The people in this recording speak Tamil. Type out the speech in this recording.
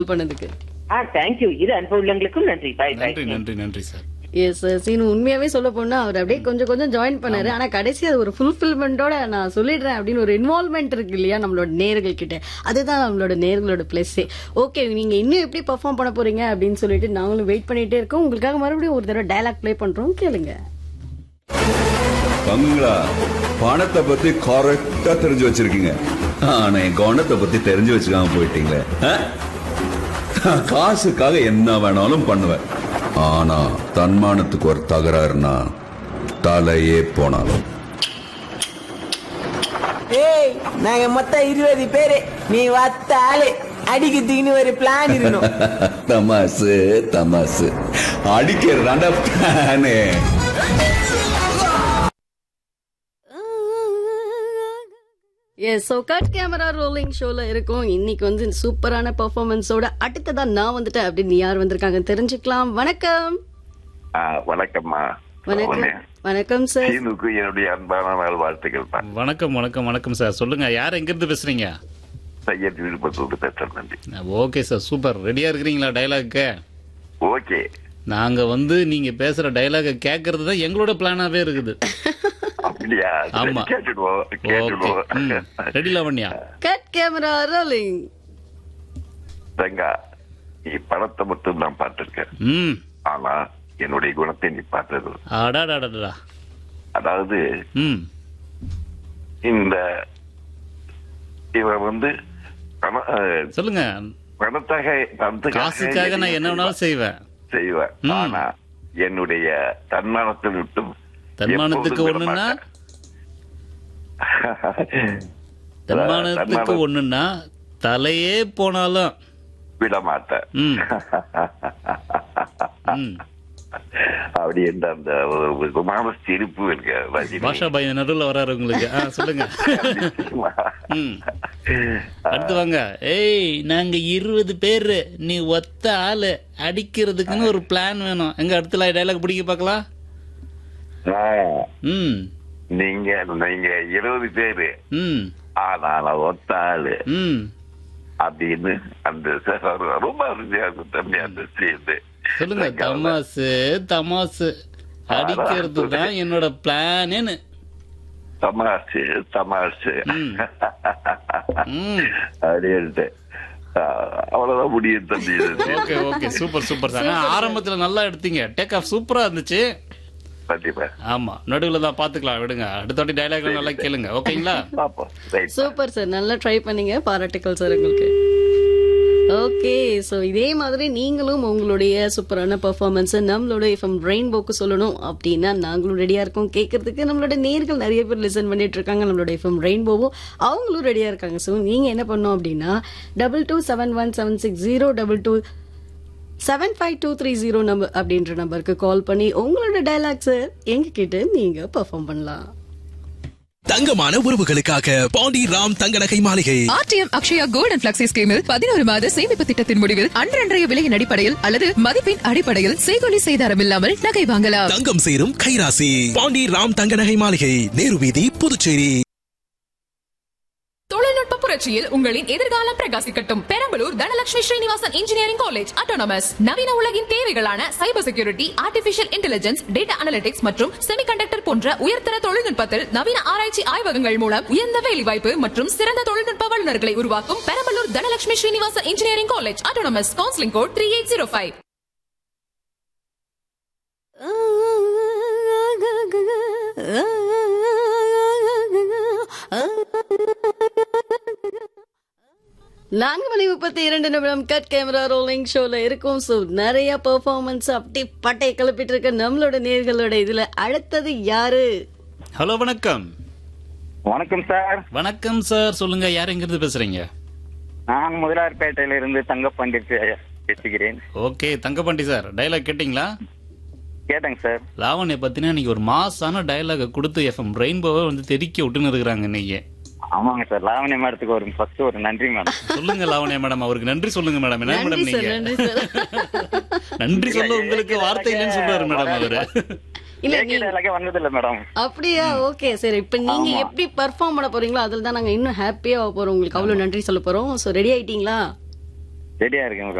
பண்ணதுக்கு ஆ தேங்க்யூ இது அன்பு உள்ளங்களுக்கும் நன்றி பாய் பாய் நன்றி நன்றி நன்றி சார் எஸ் சீனு உண்மையாவே சொல்ல போனா அவர் அப்படியே கொஞ்சம் கொஞ்சம் ஜாயின் பண்ணாரு ஆனா கடைசி அது ஒரு ஃபுல்ஃபில்மெண்டோட நான் சொல்லிடுறேன் அப்படின்னு ஒரு இன்வால்மெண்ட் இருக்கு இல்லையா நம்மளோட நேர்கள் கிட்ட அதுதான் நம்மளோட நேர்களோட பிளஸ்ஸே ஓகே நீங்க இன்னும் எப்படி பெர்ஃபார்ம் பண்ண போறீங்க அப்படின்னு சொல்லிட்டு நாங்களும் வெயிட் பண்ணிட்டே இருக்கோம் உங்களுக்காக மறுபடியும் ஒரு தடவை டயலாக் ப்ளே பண்றோம் கேளுங்க பங்களா பணத்தை பத்தி கரெக்டா தெரிஞ்சு வச்சிருக்கீங்க ஆனா என் கவனத்தை பத்தி தெரிஞ்சு வச்சுக்காம போயிட்டீங்களே ஆ? நான் காசுக்காக என்ன வேணாலும் பண்ணுவேன் ஆனா தன்மானத்துக்கு ஒரு தகராறுனா தலையே போனாலும் ஏய் நாங்க மொத்தம் இருபது பேரு நீ வத்த ஆளு அடிக்கிறதுக்குன்னு ஒரு பிளான் இருக்கணும் தமாசு தமாசு அடிக்கிறதாண்டா plan yes so cut camera rolling ஷோல இருக்கோம் இன்னைக்கு வந்து சூப்பரான பெர்ஃபார்மன்ஸோட அடுத்ததா நான் வந்துட்டேன் அப்படின்னு யார் வந்திருக்காங்க தெரிஞ்சுக்கலாம் வணக்கம் ஆ, வணக்கம்மா வணக்கம் வணக்கம் சார் சீனுக்கு என்னுடைய அன்பான நாள் வாழ்த்துக்கள் தான் வணக்கம் வணக்கம் வணக்கம் சார் சொல்லுங்க யார் எங்க இருந்து பேசுறீங்க சையத் விழுப்பத்தோடு பேசுறேன் நன்றி ஓகே சார் சூப்பர் ரெடியா இருக்கிறீங்களா டைலாக்கு ஓகே நாங்க வந்து நீங்க பேசுற டைலாக கேட்கறது தான் எங்களோட பிளானாவே இருக்குது அப்படியா சரி, ஆமா. கேட்டுடுவோம் ஓகே கேட்டுடுவோம் ready Lavanya cut camera rolling தங்கா நீ பணத்தை மட்டும் நான் பார்த்திருக்கேன் ம் ஆனா என்னுடைய குணத்தை நீ பார்த்தது அடாடாடா அதாவது ம் இந்த இவன் வந்து பண- அஹ், சொல்லுங்க பணத்தாக பணத்துக்காக காசுக்காக நான் என்ன வேணாலும் செய்வேன் செய்வேன் ம். ஆனா என்னுடைய தன்மானத்தை விட்டும் தன்மானத்துக்கு எப்போதும் ஒண்ணுன்னா விடமாட்டேன். தன்மானத்துக்கு தன்மானம் ஒண்ணுன்னா தலையே போனாலும் விட மாட்டேன் ம் ம் அப்படி என்ற அந்த ஒரு குமார சிரிப்பு இருக்கு ரஜினி. பாஷா பாய் நடுவில் வராரு உங்களுக்கு ஆ சொல்லுங்க ம் அடுத்து வாங்க ஏய் நாங்க இருபது பேரு நீ ஒத்த ஆளு அடிக்கிறதுக்குன்னு ஒரு பிளான் வேணும் எங்க அடுத்த டைலாக் பிடிக்க பார்க்கலாம் ஆ, ம் நீங்க நீங்க இருபது பேரு ம் ஆனா நான் ஒத்த ஆளு ம் அப்படின்னு அந்த சார் ரொம்ப அருமையா இருக்கும் தம்பி அந்த சேர்ந்து சொல்லுங்க தமாசு தமாசு அடிக்கிறது தான் என்னோட பிளானேன்னு தமாசு தமாசு ம். ம் அப்படின்ட்டு ஆ, அவ்வளவுதான் முடியும் தம்பி இது. Okay okay super super sir ஆரம்பத்துல நல்லா எடுத்தீங்க டேக் ஆஃப் சூப்பரா இருந்துச்சு கண்டிப்பா ஆமா நடுவுல தான் பாத்துக்கலாம் விடுங்க அடுத்த வாட்டி டைலாக் நல்லா கேளுங்க ஓகேங்களா பாப்போம் ரைட் சூப்பர் சார் நல்லா ட்ரை பண்ணீங்க பாராட்டுக்கள் சார் உங்களுக்கு ஓகே ஸோ இதே மாதிரி நீங்களும் உங்களுடைய சூப்பரான பெர்ஃபார்மன்ஸை நம்மளோட எஃப்எம் ரெயின்போக்கு சொல்லணும் அப்படின்னா நாங்களும் ரெடியா இருக்கோம் கேட்கறதுக்கு நம்மளோட நேர்கள் நிறைய பேர் லிசன் பண்ணிட்டு இருக்காங்க நம்மளோட எஃப்எம் ரெயின்போவும் அவங்களும் ரெடியா இருக்காங்க ஸோ நீங்க என்ன பண்ணோம் அப்படின்னா double two seven one seven six zero double two seven five two three zero number அப்படின்ற நம்பருக்கு கால் பண்ணி உங்களோட டைலாக்ஸை எங்ககிட்ட நீங்க பெர்ஃபார்ம் பண்ணலாம் தங்கமான உறவுகளுக்காக பாண்டி ராம் தங்க நகை மாளிகை RTM Akshaya gold and flexi ஸ்கீமில் பதினோரு மாத சேமிப்பு திட்டத்தின் முடிவில் அன்றன்றைய விலையின் அடிப்படையில் அல்லது மதிப்பின் அடிப்படையில் செய்கொலி செய்தாரம் இல்லாமல் நகை வாங்கலாம் தங்கம் சேரும் கைராசி பாண்டி ராம் தங்க நகை மாளிகை நேரு வீதி புதுச்சேரி தொழில்நுட்ப புரட்சியில் உங்களின் எதிர்காலம் பிரகாசிக்கட்டும் Perambalur Dhanalakshmi Srinivasan engineering college autonomous நவீன உலகின் தேவைகளான cyber security artificial intelligence data analytics மற்றும் செமிகண்டக்டர் போன்ற உயர்தர தொழில்நுட்பத்தில் நவீன ஆராய்ச்சி ஆய்வகங்கள் மூலம் உயர்ந்த வேலைவாய்ப்பு மற்றும் சிறந்த தொழில்நுட்ப வல்லுநர்களை உருவாக்கும் Perambalur Dhanalakshmi Srinivasan engineering college autonomous counselling code three eight zero five நான்கு மணி முப்பத்தி இரண்டு நிமிடம் கட் கேமரா ரோலிங் ஷோல இருக்கும் ஸோ நிறைய பெர்ஃபார்மன்ஸ் அப்படி பட்டையை கிளப்பிட்டு இருக்க நம்மளோட நேர்களோட இதுல அடுத்தது யாரு ஹலோ வணக்கம் வணக்கம் சார் வணக்கம் சார் சொல்லுங்க யார் எங்க இருந்து பேசுறீங்க நான் முதலார்பேட்டையில இருந்து தங்கப்பாண்டி பே- பேசுகிறேன் ஓகே தங்கப்பாண்டி சார் டைலாக் கேட்டிங்களா கேட்டேங்க சார் லாவண்ய பத்தினா இன்னைக்கு ஒரு மாசான டைலாக கொடுத்து எஃப்எம் ரெயின்போவை வந்து தெறிக்க விட்டுன்னு இருக்கிறாங்க இன்னைக்கு ஆமாங்க சார் லாவண்ய மேடத்துக்கு ஒரு ஃபர்ஸ்ட் ஒரு நன்றி மேடம் சொல்லுங்க லாவண்யா மேடம் அவருக்கு நன்றி சொல்லுங்க மேடம் என்ன நன்றி மேடம் சார் நீங்க நன்றி சார் நன்றி சொல்ல உங்களுக்கு வார்த்தை இல்லைன்னு சொல்றாரு மேடம் அவரு இல்ல கேட்கிற நீ இலக்கே வந்ததில்ல மேடம் அப்படியா ஓகே சரி இப்ப நீங்க எப்படி பெர்ஃபார்ம் பண்ண போறீங்களோ அதுல தான் நாங்க இன்னும் ஹாப்பியா போறோம் உங்களுக்கு அவ்வளவு நன்றி சொல்ல போறோம் சோ ரெடி ஆயிட்டீங்களா ரெடியா இருக்கேன்